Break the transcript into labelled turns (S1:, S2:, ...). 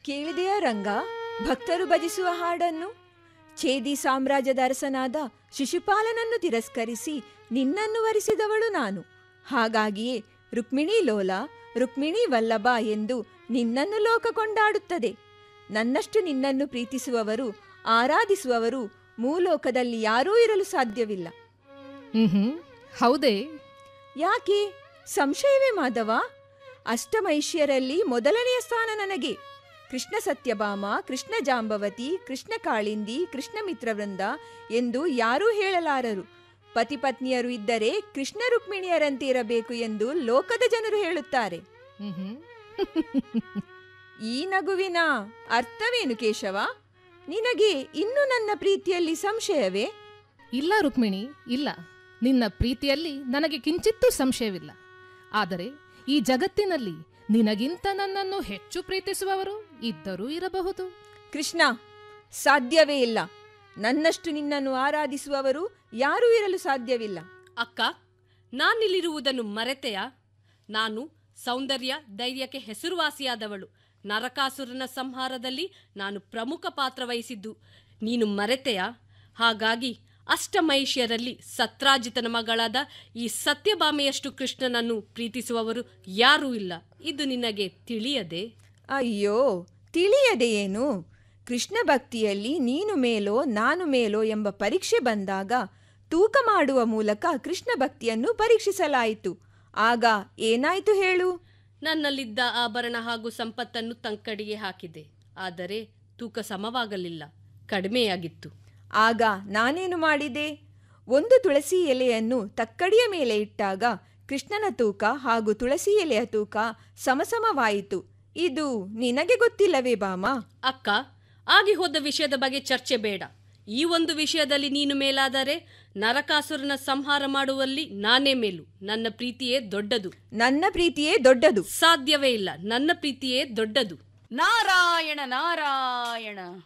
S1: ಕೇಳಿದೆಯ ರಂಗ ಭಕ್ತರು ಭಜಿಸುವ ಹಾಡನ್ನು ಛೇದಿ ಸಾಮ್ರಾಜ್ಯದ ಅರಸನಾದ ಶಿಶುಪಾಲನನ್ನು ತಿರಸ್ಕರಿಸಿ ನಿನ್ನನ್ನು ವರಿಸಿದವಳು ನಾನು ಹಾಗಾಗಿಯೇ ರುಕ್ಮಿಣಿ ಲೋಲ ರುಕ್ಮಿಣಿ ವಲ್ಲಭ ಎಂದು ನಿನ್ನನ್ನು ಲೋಕ ಕೊಂಡಾಡುತ್ತದೆ ನನ್ನಷ್ಟು ನಿನ್ನನ್ನು ಪ್ರೀತಿಸುವವರು ಆರಾಧಿಸುವವರು ಮೂಲೋಕದಲ್ಲಿ ಯಾರೂ ಇರಲು ಸಾಧ್ಯವಿಲ್ಲ
S2: ಹ್ಮ್ ಹೌದೇ
S1: ಯಾಕೆ ಸಂಶಯವೇ ಮಾಧವ ಅಷ್ಟಮೈಷ್ಯರಲ್ಲಿ ಮೊದಲನೆಯ ಸ್ಥಾನ ನನಗೆ ಕೃಷ್ಣ ಸತ್ಯಭಾಮ ಕೃಷ್ಣ ಜಾಂಬವತಿ ಕೃಷ್ಣ ಕಾಳಿಂದಿ ಕೃಷ್ಣ ಮಿತ್ರವೃಂದ ಎಂದು ಯಾರೂ ಹೇಳಲಾರರು ಪತಿಪತ್ನಿಯರು ಇದ್ದರೆ ಕೃಷ್ಣ ರುಕ್ಮಿಣಿಯರಂತೆ ಇರಬೇಕು ಎಂದು ಲೋಕದ ಜನರು ಹೇಳುತ್ತಾರೆ
S2: ಹ್ಮ್
S1: ಈ ನಗುವಿನ ಅರ್ಥವೇನು ಕೇಶವ ನಿನಗೆ ಇನ್ನು ನನ್ನ ಪ್ರೀತಿಯಲ್ಲಿ ಸಂಶಯವೇ
S2: ಇಲ್ಲ ರುಕ್ಮಿಣಿ ಇಲ್ಲ ನಿನ್ನ ಪ್ರೀತಿಯಲ್ಲಿ ನನಗೆ ಕಿಂಚಿತ್ತೂ ಸಂಶಯವಿಲ್ಲ ಆದರೆ ಈ ಜಗತ್ತಿನಲ್ಲಿ ನಿನಗಿಂತ ನನ್ನನ್ನು ಹೆಚ್ಚು ಪ್ರೀತಿಸುವವರು ಇದ್ದರೂ ಇರಬಹುದು
S1: ಕೃಷ್ಣ ಸಾಧ್ಯವೇ ಇಲ್ಲ ನನ್ನಷ್ಟು ನಿನ್ನನ್ನು ಆರಾಧಿಸುವವರು ಯಾರೂ ಇರಲು ಸಾಧ್ಯವಿಲ್ಲ
S3: ಅಕ್ಕ ನಾನಿಲ್ಲಿರುವುದನ್ನು ಮರೆತೆಯಾ ನಾನು ಸೌಂದರ್ಯ ಧೈರ್ಯಕ್ಕೆ ಹೆಸರುವಾಸಿಯಾದವಳು ನರಕಾಸುರನ ಸಂಹಾರದಲ್ಲಿ ನಾನು ಪ್ರಮುಖ ಪಾತ್ರ ವಹಿಸಿದ್ದು ನೀನು ಮರೆತೆಯಾ ಹಾಗಾಗಿ ಅಷ್ಟಮಹಿಷ್ಯರಲ್ಲಿ ಸತ್ರಾಜಿತನ ಮಗಳಾದ ಈ ಸತ್ಯಭಾಮೆಯಷ್ಟು ಕೃಷ್ಣನನ್ನು ಪ್ರೀತಿಸುವವರು ಯಾರೂ ಇಲ್ಲ ಇದು ನಿನಗೆ ತಿಳಿಯದೆ
S1: ಅಯ್ಯೋ ತಿಳಿಯದೆ ಏನು ಕೃಷ್ಣ ಭಕ್ತಿಯಲ್ಲಿ ನೀನು ಮೇಲೋ ನಾನು ಮೇಲೋ ಎಂಬ ಪರೀಕ್ಷೆ ಬಂದಾಗ ತೂಕ ಮಾಡುವ ಮೂಲಕ ಕೃಷ್ಣ ಭಕ್ತಿಯನ್ನು ಪರೀಕ್ಷಿಸಲಾಯಿತು ಆಗ ಏನಾಯ್ತು ಹೇಳು
S3: ನನ್ನಲ್ಲಿದ್ದ ಆಭರಣ ಹಾಗೂ ಸಂಪತ್ತನ್ನು ತಂಕಡಿಗೆ ಹಾಕಿದೆ ಆದರೆ ತೂಕ ಸಮವಾಗಲಿಲ್ಲ ಕಡಿಮೆಯಾಗಿತ್ತು
S1: ಆಗ ನಾನೇನು ಮಾಡಿದೆ ಒಂದು ತುಳಸಿ ಎಲೆಯನ್ನು ತಕ್ಕಡಿಯ ಮೇಲೆ ಇಟ್ಟಾಗ ಕೃಷ್ಣನ ತೂಕ ಹಾಗೂ ತುಳಸಿ ಎಲೆಯ ತೂಕ ಸಮಸಮವಾಯಿತು ಇದು ನಿನಗೆ ಗೊತ್ತಿಲ್ಲವೇ ಬಾಮ
S3: ಅಕ್ಕ ಆಗಿ ಹೋದ ವಿಷಯದ ಬಗ್ಗೆ ಚರ್ಚೆ ಬೇಡ ಈ ಒಂದು ವಿಷಯದಲ್ಲಿ ನೀನು ಮೇಲಾದರೆ ನರಕಾಸುರನ ಸಂಹಾರ ಮಾಡುವಲ್ಲಿ ನಾನೇ ಮೇಲು ನನ್ನ ಪ್ರೀತಿಯೇ ದೊಡ್ಡದು
S1: ನನ್ನ ಪ್ರೀತಿಯೇ ದೊಡ್ಡದು
S3: ಸಾಧ್ಯವೇ ಇಲ್ಲ ನನ್ನ ಪ್ರೀತಿಯೇ ದೊಡ್ಡದು
S4: ನಾರಾಯಣ ನಾರಾಯಣ